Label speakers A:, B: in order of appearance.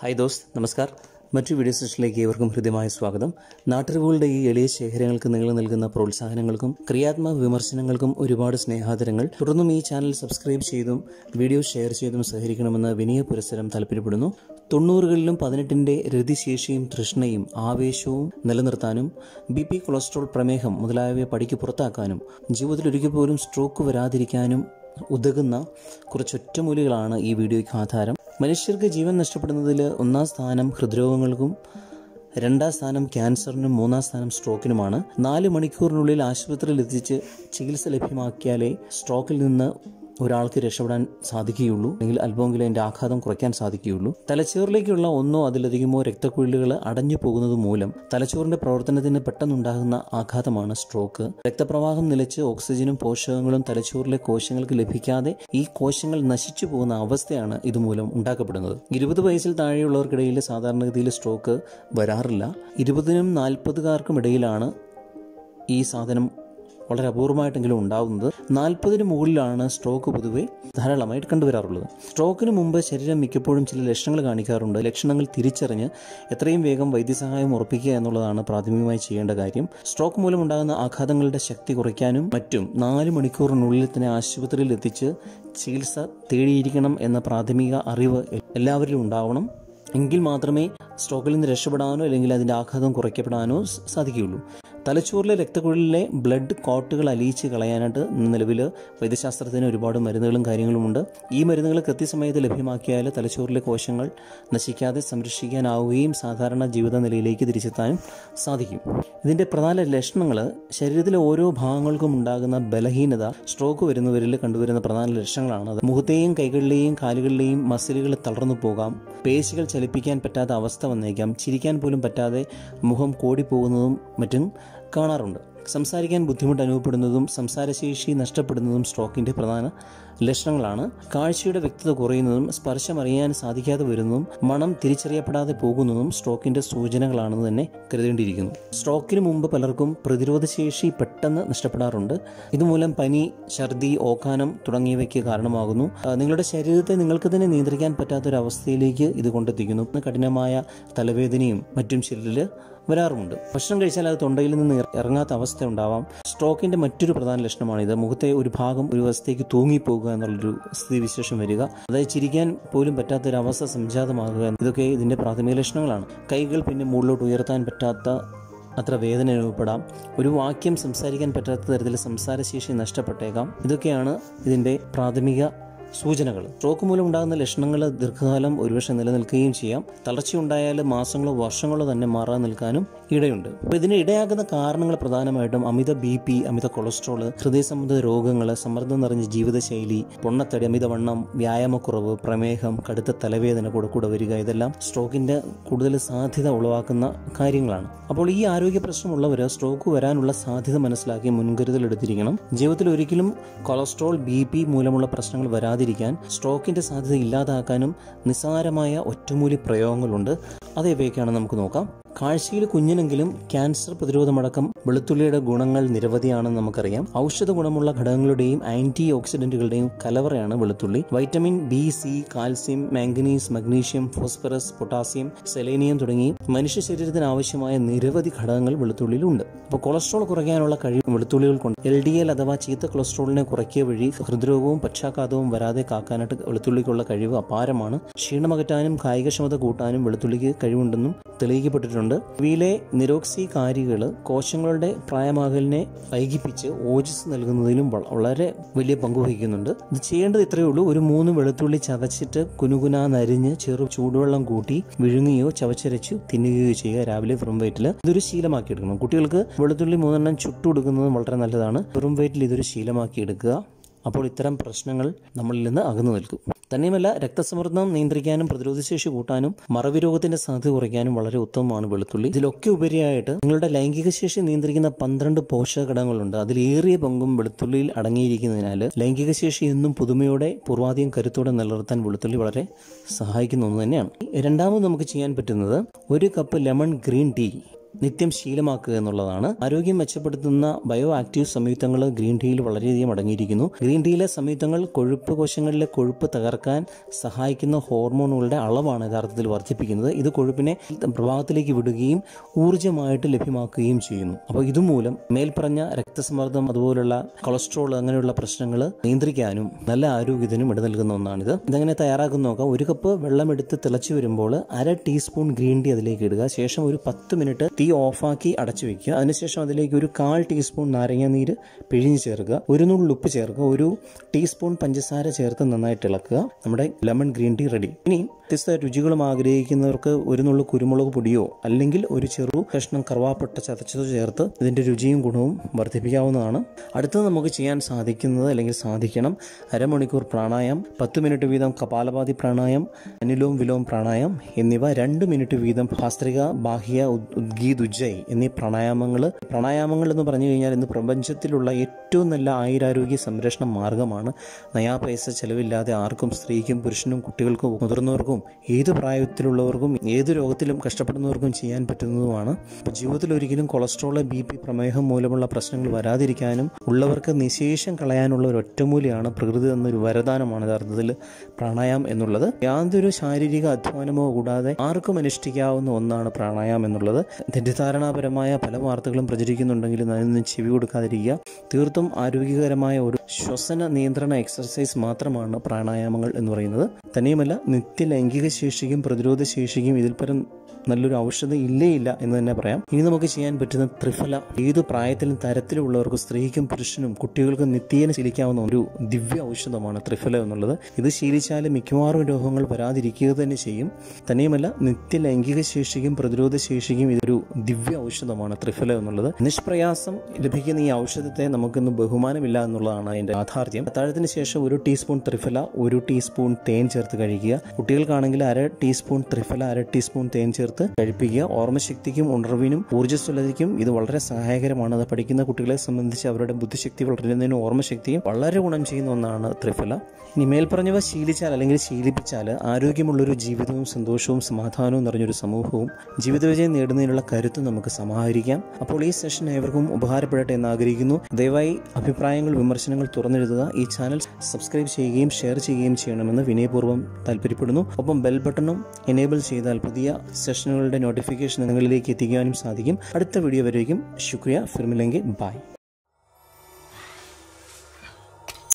A: hi ദോസ്ത് നമസ്കാർ മറ്റു video സെഷനിലേക്ക് ഏവർക്കും ഹൃദ്യമായ സ്വാഗതം നാട്ടറിവുകളുടെ ഈ എളിയ ശേഖരങ്ങൾക്ക് നിങ്ങൾ നൽകുന്ന പ്രോത്സാഹനങ്ങൾക്കും ക്രിയാത്മക വിമർശനങ്ങൾക്കും ഒരുപാട് സ്നേഹാദരങ്ങൾ തുടർന്നും ഈ ചാനൽ സബ്സ്ക്രൈബ് ചെയ്തും വീഡിയോ ഷെയർ ചെയ്തും സഹകരിക്കണമെന്ന് വിനയ പുരസ്സരം താല്പര്യപ്പെടുന്നു തൊണ്ണൂറുകളിലും പതിനെട്ടിന്റെ രതിശേഷിയും തൃഷ്ണയും ആവേശവും നിലനിർത്താനും ബി പി കൊളസ്ട്രോൾ പ്രമേഹം മുതലായവയെ പടിക്ക് പുറത്താക്കാനും ജീവിതത്തിൽ ഒരിക്കൽ പോലും സ്ട്രോക്ക് വരാതിരിക്കാനും ഉതകുന്ന കുറച്ച് ഒറ്റമൂലികളാണ് ഈ വീഡിയോയ്ക്ക് ആധാരം മനുഷ്യർക്ക് ജീവൻ നഷ്ടപ്പെടുന്നതിൽ ഒന്നാം സ്ഥാനം ഹൃദ്രോഗങ്ങൾക്കും രണ്ടാം സ്ഥാനം ക്യാൻസറിനും മൂന്നാം സ്ഥാനം സ്ട്രോക്കിനുമാണ് നാല് മണിക്കൂറിനുള്ളിൽ ആശുപത്രിയിൽ എത്തിച്ച് ചികിത്സ ലഭ്യമാക്കിയാലേ സ്ട്രോക്കിൽ നിന്ന് ഒരാൾക്ക് രക്ഷപ്പെടാൻ സാധിക്കുകയുള്ളൂ അല്ലെങ്കിൽ അല്പമെങ്കിലും അതിന്റെ ആഘാതം കുറയ്ക്കാൻ സാധിക്കുകയുള്ളൂ തലച്ചോറിലേക്കുള്ള ഒന്നോ അതിലധികമോ രക്തക്കുഴലുകൾ അടഞ്ഞു പോകുന്നത് മൂലം തലച്ചോറിന്റെ പ്രവർത്തനത്തിന് പെട്ടെന്നുണ്ടാകുന്ന ആഘാതമാണ് സ്ട്രോക്ക് രക്തപ്രവാഹം നിലച്ച് ഓക്സിജനും പോഷകങ്ങളും തലച്ചോറിലെ കോശങ്ങൾക്ക് ലഭിക്കാതെ ഈ കോശങ്ങൾ നശിച്ചു പോകുന്ന അവസ്ഥയാണ് ഇതുമൂലം ഉണ്ടാക്കപ്പെടുന്നത് ഇരുപത് വയസ്സിൽ താഴെയുള്ളവർക്കിടയിൽ സാധാരണഗതിയിൽ സ്ട്രോക്ക് വരാറില്ല ഇരുപതിനും നാൽപ്പതുകാർക്കും ഇടയിലാണ് ഈ സാധനം വളരെ അപൂർവമായിട്ടെങ്കിലും ഉണ്ടാകുന്നത് നാൽപ്പതിന് മുകളിലാണ് സ്ട്രോക്ക് പൊതുവെ ധാരാളമായിട്ട് കണ്ടുവരാറുള്ളത് സ്ട്രോക്കിന് മുമ്പ് ശരീരം മിക്കപ്പോഴും ചില ലക്ഷണങ്ങൾ കാണിക്കാറുണ്ട് ലക്ഷണങ്ങൾ തിരിച്ചറിഞ്ഞ് എത്രയും വേഗം വൈദ്യസഹായം ഉറപ്പിക്കുക എന്നുള്ളതാണ് പ്രാഥമികമായി ചെയ്യേണ്ട കാര്യം സ്ട്രോക്ക് മൂലം ഉണ്ടാകുന്ന ആഘാതങ്ങളുടെ ശക്തി കുറയ്ക്കാനും മറ്റും നാല് മണിക്കൂറിനുള്ളിൽ തന്നെ ആശുപത്രിയിൽ എത്തിച്ച് ചികിത്സ തേടിയിരിക്കണം എന്ന പ്രാഥമിക അറിവ് എല്ലാവരിലും ഉണ്ടാവണം എങ്കിൽ മാത്രമേ സ്ട്രോക്കിൽ നിന്ന് രക്ഷപ്പെടാനോ അല്ലെങ്കിൽ അതിൻ്റെ ആഘാതം കുറയ്ക്കപ്പെടാനോ സാധിക്കുകയുള്ളൂ തലച്ചോറിലെ രക്തക്കുഴലിലെ ബ്ലഡ് കോട്ടുകൾ അലിയിച്ച് കളയാനായിട്ട് നിലവിൽ വൈദ്യശാസ്ത്രത്തിന് ഒരുപാട് മരുന്നുകളും കാര്യങ്ങളുമുണ്ട് ഈ മരുന്നുകൾ കൃത്യസമയത്ത് ലഭ്യമാക്കിയാൽ തലച്ചോറിലെ കോശങ്ങൾ നശിക്കാതെ സംരക്ഷിക്കാനാവുകയും സാധാരണ ജീവിത നിലയിലേക്ക് തിരിച്ചെത്താനും സാധിക്കും ഇതിൻ്റെ പ്രധാന ലക്ഷണങ്ങൾ ശരീരത്തിലെ ഓരോ ഭാഗങ്ങൾക്കും ഉണ്ടാകുന്ന ബലഹീനത സ്ട്രോക്ക് വരുന്നവരിൽ കണ്ടുവരുന്ന പ്രധാന ലക്ഷണങ്ങളാണ് അത് മുഖത്തെയും കൈകളിലെയും കാലുകളിലെയും മസിലുകൾ തളർന്നു പോകാം പേശികൾ ചലിപ്പിക്കാൻ പറ്റാത്ത അവസ്ഥ വന്നേക്കാം ചിരിക്കാൻ പോലും പറ്റാതെ മുഖം കോടിപ്പോകുന്നതും മറ്റും കാണാറുണ്ട് സംസാരിക്കാൻ ബുദ്ധിമുട്ട് അനുഭവപ്പെടുന്നതും സംസാരശേഷി നഷ്ടപ്പെടുന്നതും സ്ട്രോക്കിന്റെ പ്രധാന ലക്ഷണങ്ങളാണ് കാഴ്ചയുടെ വ്യക്തത കുറയുന്നതും സ്പർശം അറിയാൻ സാധിക്കാതെ വരുന്നതും മണം തിരിച്ചറിയപ്പെടാതെ പോകുന്നതും സ്ട്രോക്കിന്റെ സൂചനകളാണെന്ന് തന്നെ കരുതേണ്ടിയിരിക്കുന്നു സ്ട്രോക്കിന് മുമ്പ് പലർക്കും പ്രതിരോധശേഷി പെട്ടെന്ന് നഷ്ടപ്പെടാറുണ്ട് ഇതുമൂലം പനി ഛർദി ഓക്കാനം തുടങ്ങിയവയ്ക്ക് കാരണമാകുന്നു നിങ്ങളുടെ ശരീരത്തെ നിങ്ങൾക്ക് തന്നെ നിയന്ത്രിക്കാൻ പറ്റാത്തൊരവസ്ഥയിലേക്ക് ഇത് കൊണ്ടെത്തിക്കുന്നു കഠിനമായ തലവേദനയും മറ്റും ചിലരിൽ വരാറുമുണ്ട് ഭക്ഷണം കഴിച്ചാൽ അത് തൊണ്ടയിൽ നിന്ന് ഇറങ്ങാത്ത അവസ്ഥ ഉണ്ടാവാം സ്ട്രോക്കിന്റെ മറ്റൊരു പ്രധാന ലക്ഷണമാണിത് മുഖത്തെ ഒരു ഭാഗം ഒരു വശത്തേക്ക് തൂങ്ങിപ്പോകുക എന്നുള്ളൊരു സ്ഥിതിവിശേഷം വരിക അതായത് ചിരിക്കാൻ പോലും പറ്റാത്തൊരവസ്ഥ സംജാതമാകുക ഇതൊക്കെ ഇതിന്റെ പ്രാഥമിക ലക്ഷണങ്ങളാണ് കൈകൾ പിന്നെ മുകളിലോട്ട് ഉയർത്താൻ പറ്റാത്ത അത്ര വേദന അനുഭവപ്പെടാം ഒരു വാക്യം സംസാരിക്കാൻ പറ്റാത്ത തരത്തിൽ സംസാരശേഷി നഷ്ടപ്പെട്ടേക്കാം ഇതൊക്കെയാണ് ഇതിന്റെ പ്രാഥമിക സൂചനകൾ സ്ട്രോക്ക് മൂലം ഉണ്ടാകുന്ന ലക്ഷണങ്ങൾ ദീർഘകാലം ഒരുപക്ഷെ നിലനിൽക്കുകയും ചെയ്യാം തളർച്ചയുണ്ടായാൽ മാസങ്ങളോ വർഷങ്ങളോ തന്നെ മാറാൻ നിൽക്കാനും ഇടയുണ്ട് അപ്പോൾ ഇതിന് ഇടയാകുന്ന കാരണങ്ങൾ പ്രധാനമായിട്ടും അമിത ബി പി അമിത കൊളസ്ട്രോൾ ഹൃദയ സംബന്ധ രോഗങ്ങൾ സമ്മർദ്ദം നിറഞ്ഞ ജീവിതശൈലി പൊണ്ണത്തടി അമിതവണ്ണം വ്യായാമക്കുറവ് പ്രമേഹം കടുത്ത തലവേദന കൂടെ കൂടെ വരിക ഇതെല്ലാം സ്ട്രോക്കിന്റെ കൂടുതൽ സാധ്യത ഉളവാക്കുന്ന കാര്യങ്ങളാണ് അപ്പോൾ ഈ ആരോഗ്യ പ്രശ്നമുള്ളവർ സ്ട്രോക്ക് വരാനുള്ള സാധ്യത മനസ്സിലാക്കി മുൻകരുതൽ എടുത്തിരിക്കണം ജീവിതത്തിൽ ഒരിക്കലും കൊളസ്ട്രോൾ ബി പി മൂലമുള്ള പ്രശ്നങ്ങൾ വരാതെ വരാതിരിക്കാൻ സ്ട്രോക്കിന്റെ സാധ്യത ഇല്ലാതാക്കാനും നിസ്സാരമായ ഒറ്റമൂലി പ്രയോഗങ്ങളുണ്ട് അത് ഇവയൊക്കെയാണ് നമുക്ക് നോക്കാം കാഴ്ചയിൽ കുഞ്ഞിനെങ്കിലും ക്യാൻസർ പ്രതിരോധമടക്കം വെളുത്തുള്ളിയുടെ ഗുണങ്ങൾ നിരവധിയാണെന്ന് നമുക്കറിയാം ഔഷധ ഗുണമുള്ള ഘടകങ്ങളുടെയും ആന്റി ഓക്സിഡന്റുകളുടെയും കലവറയാണ് വെളുത്തുള്ളി vitamin B C calcium manganese magnesium phosphorus potassium selenium തുടങ്ങി മനുഷ്യ ശരീരത്തിന് ആവശ്യമായ നിരവധി ഘടകങ്ങൾ വെളുത്തുള്ളിയിലുണ്ട് അപ്പോൾ കൊളസ്ട്രോൾ കുറയ്ക്കാനുള്ള കഴിവ് വെളുത്തുള്ളികൾക്കുണ്ട് എൽ ഡി എൽ അഥവാ ചീത്ത കൊളസ്ട്രോളിനെ കുറയ്ക്കുക വഴി ഹൃദ്രോഗവും പക്ഷാഘാതവും വരാതെ കാക്കാനായിട്ട് വെളുത്തുള്ളിക്കുള്ള കഴിവ് അപാരമാണ് ക്ഷീണമകറ്റാനും കായികക്ഷമത കൂട്ടാനും വെളുത്തുള്ളിക്ക് കഴിവുണ്ടെന്നും തെളിയിക്കപ്പെട്ടിട്ടുണ്ട് ഇവയിലെ നിരോക്സി കാരികൾ കോശങ്ങളുടെ പ്രായമാകലിനെ വൈകിപ്പിച്ച് ഓജസ് നൽകുന്നതിലും വളരെ വലിയ പങ്ക് വഹിക്കുന്നുണ്ട് ഇത് ചെയ്യേണ്ടത് ഇത്രയേ ഉള്ളൂ ഒരു മൂന്ന് വെളുത്തുള്ളി ചതച്ചിട്ട് കുനുകുന നരിഞ്ഞ് ചെറു ചൂടുവെള്ളം കൂട്ടി വിഴുങ്ങുകയോ ചവച്ചരച്ചു തിന്നുകയോ ചെയ്യുക രാവിലെ വെറും വയറ്റിൽ ഇതൊരു ശീലമാക്കി എടുക്കണം കുട്ടികൾക്ക് വെളുത്തുള്ളി മൂന്നെണ്ണം ചുട്ടുകൊടുക്കുന്നത് വളരെ നല്ലതാണ് വെറും വയറ്റിൽ ഇതൊരു ശീലമാക്കി എടുക്കുക അപ്പോൾ ഇത്തരം പ്രശ്നങ്ങൾ നമ്മളിൽ നിന്ന് അകന്നു നിൽക്കും തന്നെയുമല്ല രക്തസമ്മർദ്ദം നിയന്ത്രിക്കാനും പ്രതിരോധശേഷി കൂട്ടാനും മറവി രോഗത്തിന്റെ സാധ്യത കുറയ്ക്കാനും വളരെ ഉത്തമമാണ് വെളുത്തുള്ളി ഇതിലൊക്കെ ഉപരിയായിട്ട് നിങ്ങളുടെ ലൈംഗിക ശേഷി നിയന്ത്രിക്കുന്ന പന്ത്രണ്ട് പോഷക ഘടകങ്ങളുണ്ട് അതിലേറിയ പങ്കും വെളുത്തുള്ളിയിൽ അടങ്ങിയിരിക്കുന്നതിനാൽ ലൈംഗിക ശേഷി എന്നും പുതുമയോടെ പൂർവാധികം കരുത്തോടെ നിലനിർത്താൻ വെളുത്തുള്ളി വളരെ സഹായിക്കുന്ന ഒന്ന് തന്നെയാണ് രണ്ടാമത് നമുക്ക് ചെയ്യാൻ പറ്റുന്നത് ഒരു കപ്പ് ലെമൺ ഗ്രീൻ ടീ നിത്യം ശീലമാക്കുക എന്നുള്ളതാണ് ആരോഗ്യം മെച്ചപ്പെടുത്തുന്ന ബയോ ആക്റ്റീവ് സംയുക്തങ്ങൾ ഗ്രീൻ ടീയിൽ വളരെയധികം അടങ്ങിയിരിക്കുന്നു ഗ്രീൻ ടീയിലെ സംയുക്തങ്ങൾ കൊഴുപ്പ് കോശങ്ങളിലെ കൊഴുപ്പ് തകർക്കാൻ സഹായിക്കുന്ന ഹോർമോണുകളുടെ അളവാണ് യഥാർത്ഥത്തിൽ വർദ്ധിപ്പിക്കുന്നത് ഇത് കൊഴുപ്പിനെ പ്രഭാവത്തിലേക്ക് വിടുകയും ഊർജ്ജമായിട്ട് ലഭ്യമാക്കുകയും ചെയ്യുന്നു അപ്പോൾ ഇതുമൂലം മേൽപ്പറഞ്ഞ രക്തസമ്മർദ്ദം അതുപോലുള്ള കൊളസ്ട്രോൾ അങ്ങനെയുള്ള പ്രശ്നങ്ങൾ നിയന്ത്രിക്കാനും നല്ല ആരോഗ്യത്തിനും ഇട നൽകുന്ന ഒന്നാണിത് ഇതെങ്ങനെ തയ്യാറാക്കുന്ന നോക്കാം ഒരു കപ്പ് വെള്ളമെടുത്ത് തിളച്ചു വരുമ്പോൾ അര ടീസ്പൂൺ ഗ്രീൻ ടീ അതിലേക്ക് ഇടുക ശേഷം ഒരു പത്ത് മിനിറ്റ് തീ ഓഫാക്കി അടച്ചു വെക്കുക അതിനുശേഷം അതിലേക്ക് ഒരു കാൽ ടീസ്പൂൺ നാരങ്ങ നീര് പിഴിഞ്ഞ് ചേർക്കുക ഒരു നുള്ളു ഉപ്പ് ചേർക്കുക ഒരു ടീസ്പൂൺ പഞ്ചസാര ചേർത്ത് നന്നായിട്ട് ഇളക്കുക നമ്മുടെ ലെമൺ ഗ്രീൻ ടീ റെഡി ഇനി വ്യത്യസ്ത രുചികളും ആഗ്രഹിക്കുന്നവർക്ക് ഒരു നുള്ളു കുരുമുളക് പൊടിയോ അല്ലെങ്കിൽ ഒരു ചെറു കഷ്ണം കറുവാപ്പട്ട ചതച്ചതോ ചേർത്ത് ഇതിൻ്റെ രുചിയും ഗുണവും വർദ്ധിപ്പിക്കാവുന്നതാണ് അടുത്തത് നമുക്ക് ചെയ്യാൻ സാധിക്കുന്നത് അല്ലെങ്കിൽ സാധിക്കണം അരമണിക്കൂർ പ്രാണായം പത്ത് മിനിറ്റ് വീതം കപാലപാതി പ്രാണായം അനിലോം വിലോം പ്രാണായം എന്നിവ രണ്ട് മിനിറ്റ് വീതം ഭാസ്ത്രിക ബാഹ്യ ഉദ്ഗീത് ഉജ്ജയ് എന്നീ പ്രാണായാമങ്ങൾ പ്രാണായാമങ്ങൾ എന്ന് പറഞ്ഞു കഴിഞ്ഞാൽ ഇന്ന് പ്രപഞ്ചത്തിലുള്ള ഏറ്റവും നല്ല ആയുരാരോഗ്യ സംരക്ഷണ മാർഗമാണ് നയാ പൈസ ചെലവില്ലാതെ ആർക്കും സ്ത്രീക്കും പുരുഷനും കുട്ടികൾക്കും മുതിർന്നവർക്കും ഏത് പ്രായത്തിലുള്ളവർക്കും ഏത് രോഗത്തിലും കഷ്ടപ്പെടുന്നവർക്കും ചെയ്യാൻ പറ്റുന്നതുമാണ് അപ്പോൾ ജീവിതത്തിൽ ഒരിക്കലും കൊളസ്ട്രോൾ ബി പി പ്രമേഹം മൂലമുള്ള പ്രശ്നങ്ങൾ വരാതിരിക്കാനും ഉള്ളവർക്ക് നിശേഷം കളയാനുള്ള ഒരു ഒറ്റമൂലിയാണ് പ്രകൃതി എന്നൊരു വരദാനമാണ് യഥാർത്ഥത്തിൽ പ്രാണായാമം എന്നുള്ളത് യാതൊരു ശാരീരിക അധ്വാനമോ കൂടാതെ ആർക്കും അനുഷ്ഠിക്കാവുന്ന ഒന്നാണ് പ്രാണായാമം എന്നുള്ളത് തെറ്റിദ്ധാരണാപരമായ പല വാർത്തകളും പ്രചരിക്കുന്നുണ്ടെങ്കിലും അതിനൊന്നും ചെവി കൊടുക്കാതിരിക്കുക തീർത്തും ആരോഗ്യകരമായ ഒരു ശ്വസന നിയന്ത്രണ എക്സർസൈസ് മാത്രമാണ് പ്രാണായാമങ്ങൾ എന്ന് പറയുന്നത് തന്നെയുമല്ല നിത്യ ലൈംഗിക ശേഷിക്കും പ്രതിരോധ ശേഷിക്കും ഇതിൽ പരം നല്ലൊരു ഔഷധം ഇല്ലേ ഇല്ല എന്ന് തന്നെ പറയാം ഇനി നമുക്ക് ചെയ്യാൻ പറ്റുന്ന ത്രിഫല ഏത് പ്രായത്തിലും തരത്തിലുള്ളവർക്കും സ്ത്രീക്കും പുരുഷനും കുട്ടികൾക്കും നിത്യേന ശീലിക്കാവുന്ന ഒരു ദിവ്യ ഔഷധമാണ് ത്രിഫല എന്നുള്ളത് ഇത് ശീലിച്ചാൽ മിക്കവാറും രോഗങ്ങൾ വരാതിരിക്കുക തന്നെ ചെയ്യും തന്നെയുമല്ല നിത്യ ലൈംഗിക ശേഷിക്കും പ്രതിരോധ ശേഷിക്കും ഇതൊരു ദിവ്യ ഔഷധമാണ് ത്രിഫല എന്നുള്ളത് നിഷ്പ്രയാസം ലഭിക്കുന്ന ഈ ഔഷധത്തെ നമുക്കിന്ന് ബഹുമാനമില്ല എന്നുള്ളതാണ് അതിന്റെ യാഥാർത്ഥ്യം അത്താഴത്തിന് ശേഷം ഒരു ടീസ്പൂൺ ത്രിഫല ഒരു ടീസ്പൂൺ തേൻ ചേർത്ത് കഴിക്കുക കുട്ടികൾക്കാണെങ്കിൽ അര ടീസ്പൂൺ ത്രിഫല അര ടീസ്പൂൺ തേൻ ചേർത്ത് കഴിപ്പിക്കുക ഓർമ്മശക്തിക്കും ഉണർവിനും ഊർജ്ജസ്വലതയ്ക്കും ഇത് വളരെ സഹായകരമാണ് അത് പഠിക്കുന്ന കുട്ടികളെ സംബന്ധിച്ച് അവരുടെ ബുദ്ധിശക്തി വളരുന്നതിനും ഓർമ്മശക്തിയും വളരെ ഗുണം ചെയ്യുന്ന ഒന്നാണ് ത്രിഫല ഇനി മേൽപ്പറഞ്ഞവ ശീലിച്ചാൽ അല്ലെങ്കിൽ ശീലിപ്പിച്ചാൽ ആരോഗ്യമുള്ളൊരു ജീവിതവും സന്തോഷവും സമാധാനവും നിറഞ്ഞൊരു സമൂഹവും ജീവിത വിജയം നേടുന്നതിനുള്ള കരുത്ത് നമുക്ക് സമാഹരിക്കാം അപ്പോൾ ഈ സെഷൻ ഏവർക്കും ഉപകാരപ്പെടട്ടെ എന്ന് ആഗ്രഹിക്കുന്നു ദയവായി അഭിപ്രായങ്ങൾ വിമർശനങ്ങൾ തുറന്നെഴുതുക ഈ ചാനൽ സബ്സ്ക്രൈബ് ചെയ്യുകയും ഷെയർ ചെയ്യുകയും ചെയ്യണമെന്ന് വിനയപൂർവ്വം താല്പര്യപ്പെടുന്നു ഒപ്പം ബെൽ ബട്ടണും എനേബിൾ ചെയ്താൽ പുതിയ സെഷനുകളുടെ നോട്ടിഫിക്കേഷൻ നിങ്ങളിലേക്ക് എത്തിക്കാനും സാധിക്കും അടുത്ത വീഡിയോ വരേക്കും ശുക്രിയ ഫിർമിലെങ്കിൽ ബൈ